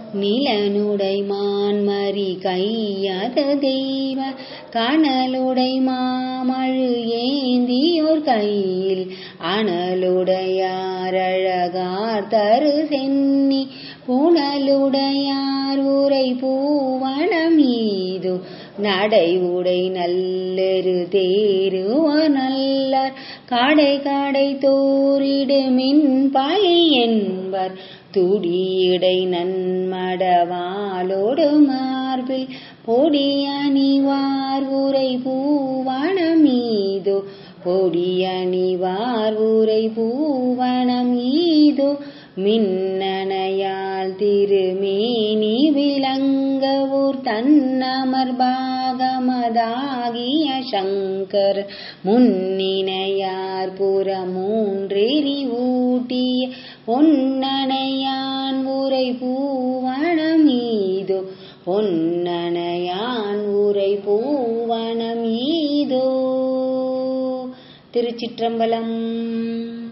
நிலனுடை மான்மரி கையத தெய்வ கனலுடை மாமழு ஏந்தியோர் கையில் அனலுடையாரழகார் தரு சென்னி புனலுடையார் உரை பூவனமீது நடை உடை நல்லெரு தேருவ நல்லர் கடை கடை தோரிடு மின் பழி என்பர் துடியடை நன்மடவாலோடு மார்பில் பொடியணிவார் உரை பூவனம் மீதோ பொடியணிவார் உரை பூவனம் ஈதோ மின்னணையால் திருமேனி விளங்கவூர் தன்னமர்பாகமதாகிய சங்கர் முன்னினையார் புறமூன்றெறி ஊட்டிய பொன்னணையான் உரை பூவனமீதோ பொன்னணையான் உரை பூவனமீதோ திருச்சிற்றம்பலம்